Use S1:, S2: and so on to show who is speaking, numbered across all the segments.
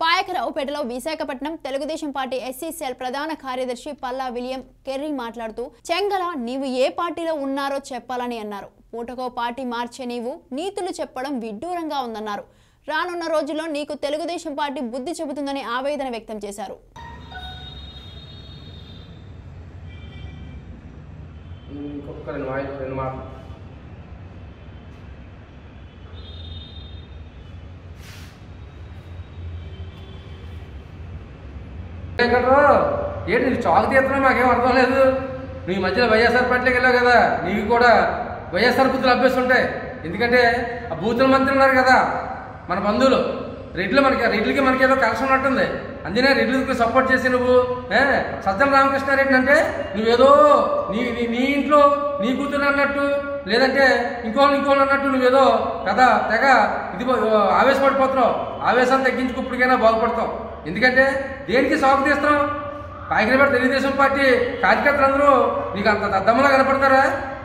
S1: పాయకరావుపేటలో Visakhapatnam Telugu Desam party SC cell ప్రధాన కార్యదర్శి Palla William Kerry మాట్లాడుతూ చెంగల నీవు ఏ పార్టీలో ఉన్నారో చెప్పాలని అన్నారు పూటకో పార్టీ మార్చే నీవు నీతులు చెప్పడం విడ్డూరంగా ఉందన్నారు రానున్న రోజుల్లో నీకు తెలుగుదేశం పార్టీ బుద్ధి చెబుతుందని ఆవేదన వ్యక్తం చేశారు
S2: ఇంకొక రెండు మాటలు రెండు మాటలు ఎక్కడో ఏంటి నీకు చాకు తీస్తున్నా మాకేం అర్థం లేదు నువ్వు ఈ మధ్యలో వైఎస్ఆర్ పార్టీకి వెళ్ళావు కదా నీకు కూడా వైఎస్ఆర్ బుద్ధులు అభ్యస్తుంటాయి ఎందుకంటే ఆ బూతుల మంత్రి ఉన్నారు కదా మన బంధువులు రెడ్లు మనకి రెడ్లకి మనకి ఏదో కలిసి ఉన్నట్టుంది అందుకే రెడ్లకి సపోర్ట్ చేసి నువ్వు ఏ సజ్జల రామకృష్ణారెడ్డి అంటే నువ్వేదో నీ నీ- నీ ఇంట్లో నీ కూతురు అన్నట్టు లేదంటే ఇంకోళ్ళు ఇంకోళ్ళు అన్నట్టు నువ్వేదో పెద్ద తెగ ఇది ఆవేశపడిపోతున్నావు ఆవేశాన్ని తగ్గించుకు ఇప్పటికైనా బాగుపడతావు ఎందుకంటే దేనికి సాగు తీస్తున్నావు కాకినాడ తెలుగుదేశం పార్టీ కార్యకర్తలందరూ నీకు అంత దద్దమ్మలా కనపడతారా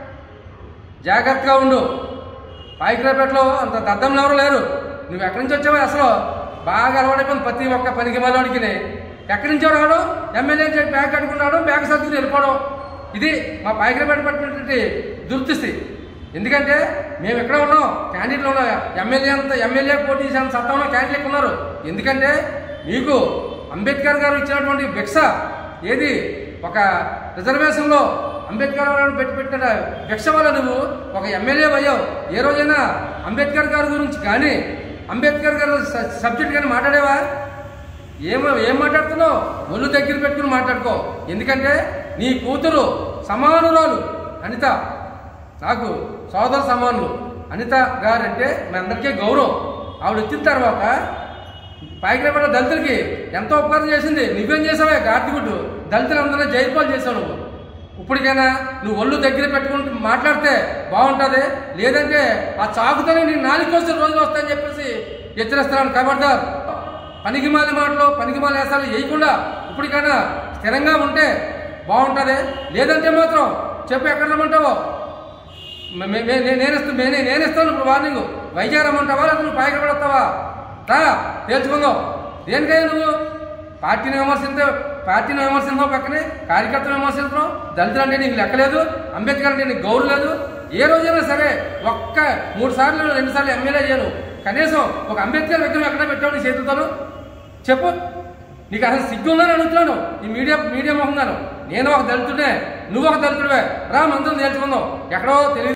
S2: జాగ్రత్తగా ఉండు పాయికరాపేటలో అంత దద్దమ్మలు ఎవరు లేరు నువ్వు ఎక్కడి నుంచి వచ్చావో అసలు బాగా అలవాటైపోయింది ప్రతి ఒక్క పనికి మలోడికి ఎక్కడి నుంచో రావడం ఎమ్మెల్యే చెప్పి బ్యాగ్ కట్టుకున్నాడు బ్యాగ్ సర్దుకుని వెళ్ళిపోవడం ఇది మా పాయికరాపేట పట్టినటువంటి దుర్దృష్టి ఎందుకంటే మేము ఎక్కడ ఉన్నాం క్యాండిడేట్లు ఉన్నాం ఎమ్మెల్యే అంత ఎమ్మెల్యే పోటీ చేసిన సత్తంలో క్యాండిడేట్ ఉన్నారు ఎందుకంటే మీకు అంబేద్కర్ గారు ఇచ్చినటువంటి భిక్ష ఏది ఒక రిజర్వేషన్లో అంబేద్కర్ గారు పెట్టి పెట్టిన భిక్ష వల్ల నువ్వు ఒక ఎమ్మెల్యే అయ్యావు ఏ రోజైనా అంబేద్కర్ గారి గురించి కానీ అంబేద్కర్ గారు స- సబ్జెక్ట్ కానీ మాట్లాడేవా ఏం ఏం మాట్లాడుతున్నావు ఒళ్ళు దగ్గర పెట్టుకుని మాట్లాడుకో ఎందుకంటే నీ కూతురు సమానురాలు అనిత నాకు సోదర సమానులు అనిత గారు అంటే మీ అందరికీ గౌరవం ఆవిడ వచ్చిన తర్వాత పైకిరపడ్డ దళితులకి ఎంతో ఉపకారం చేసింది నువ్వేం చేసావే గార్దిగుడ్డు దళితులందరూ జైపాలు చేసావు నువ్వు ఇప్పటికైనా నువ్వు ఒళ్ళు దగ్గర పెట్టుకుంటూ మాట్లాడితే బాగుంటుంది లేదంటే ఆ చాకుతోనే నీ నాలుగు వచ్చిన రోజులు వస్తాయని చెప్పేసి హెచ్చరిస్తున్నాను ఖబర్దార్ పనికిమాల మాటలు పనికిమాల వేసాలు వేయకుండా ఇప్పటికైనా స్థిరంగా ఉంటే బాగుంటుంది లేదంటే మాత్రం చెప్పు ఎక్కడ రమ్మంటావో మే- మే- మే- నేను ఇస్తాను నేనే నేను ఇస్తాను ఇప్పుడు వార్నింగ్ వైజాగ్ రమ్మంటావా లేకపోతే నువ్వు పైకి పడతావా రా తేల్చుకుందాం దేనికైనా నువ్వు పార్టీని విమర్శించే పార్టీని విమర్శించావు పక్కనే కార్యకర్తలు విమర్శించడం దళితులు అంటే నీకు లెక్కలేదు అంబేద్కర్ అంటే నీకు గౌరవం లేదు ఏ రోజైనా సరే ఒక్క మూడు సార్లు రెండు సార్లు ఎమ్మెల్యే అయ్యాను కనీసం ఒక అంబేద్కర్ విగ్రహం ఎక్కడ పెట్టావు నీ చేతులతో చెప్పు నీకు అసలు సిగ్గు ఉందని అడుగుతున్నాను ఈ మీడియా మీడియా మొహంగాను నేను ఒక దళితుడే నువ్వు ఒక దళితుడివే రా మంత్రం తేల్చుకుందాం ఎక్కడో తెలియదు